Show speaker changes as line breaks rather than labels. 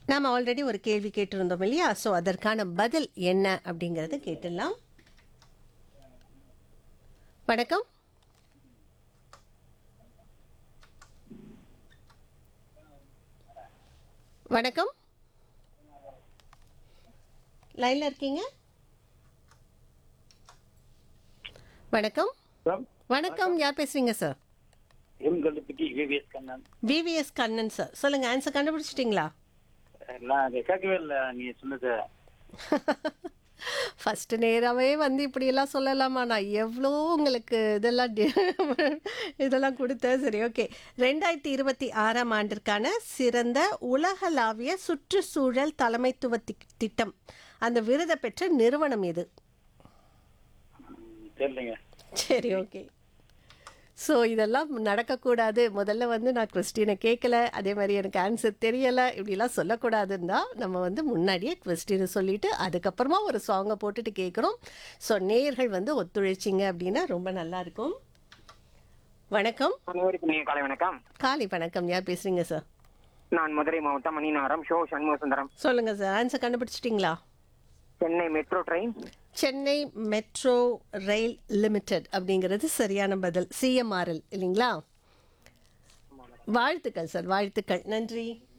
நாம் ஆல்ரெடி ஒரு கேள்வி கேட்டிருந்தோம் இல்லையா ஸோ அதற்கான பதில் என்ன அப்படிங்கிறத கேட்டுடலாம் வணக்கம் வணக்கம் லைன்ல இருக்கீங்க வணக்கம் வணக்கம் யார் பேசுறீங்க sir
M Kallupatti VVS Kannan
VVS Kannan sir சொல்லுங்க ஆன்சர் கண்டுபிடிச்சிட்டிங்களா
நான் அதை கேட்கவே இல்லை நீ சொன்னது
ஃபஸ்ட்டு நேராகவே வந்து இப்படியெல்லாம் சொல்லலாமா நான் எவ்வளோ உங்களுக்கு இதெல்லாம் டி- இதெல்லாம் கொடுத்தேன் சரி ஓகே ரெண்டாயிரத்தி இருபத்தி ஆறாம் ஆண்டிற்கான சிறந்த உலகளாவிய சுற்றுச்சூழல் தலைமைத்துவ தி- திட்டம் அந்த விருதை பெற்ற நிறுவனம் எது
ம், தெரியலைங்க
சரி ஓகே ஸோ இதெல்லாம் நடக்கக்கூடாது முதல்ல வந்து நான் கொஸ்டினை கேட்கல அதே மாதிரி எனக்கு ஆன்சர் தெரியலை இப்படிலாம் சொல்லக்கூடாதுன்னு தான் நம்ம வந்து முன்னாடியே கொஸ்டினை சொல்லிட்டு அதுக்கப்புறமா ஒரு சாங்கை போட்டுட்டு கேட்குறோம் ஸோ நேயர்கள் வந்து ஒத்துழைச்சிங்க அப்படின்னா ரொம்ப நல்லா இருக்கும் வணக்கம்
அனைவருக்கும் இனிய காலை வணக்கம்
காலை வணக்கம் யார் பேசுறீங்க சார்
நான் மதுரை மாவட்டம் மணிநகரம் ஷோ சண்முக சுந்தரம்
சொல்லுங்கள் சார் ஆன்சர் கண்டுபிடிச்சிட்டிங்களா
Chennai metro train
Chennai metro rail limited அப்படிங்கிறது சரியான பதில் சிஎம்ஆர்எல் இல்லைங்களா வாழ்த்துக்கள் சார் வாழ்த்துக்கள் நன்றி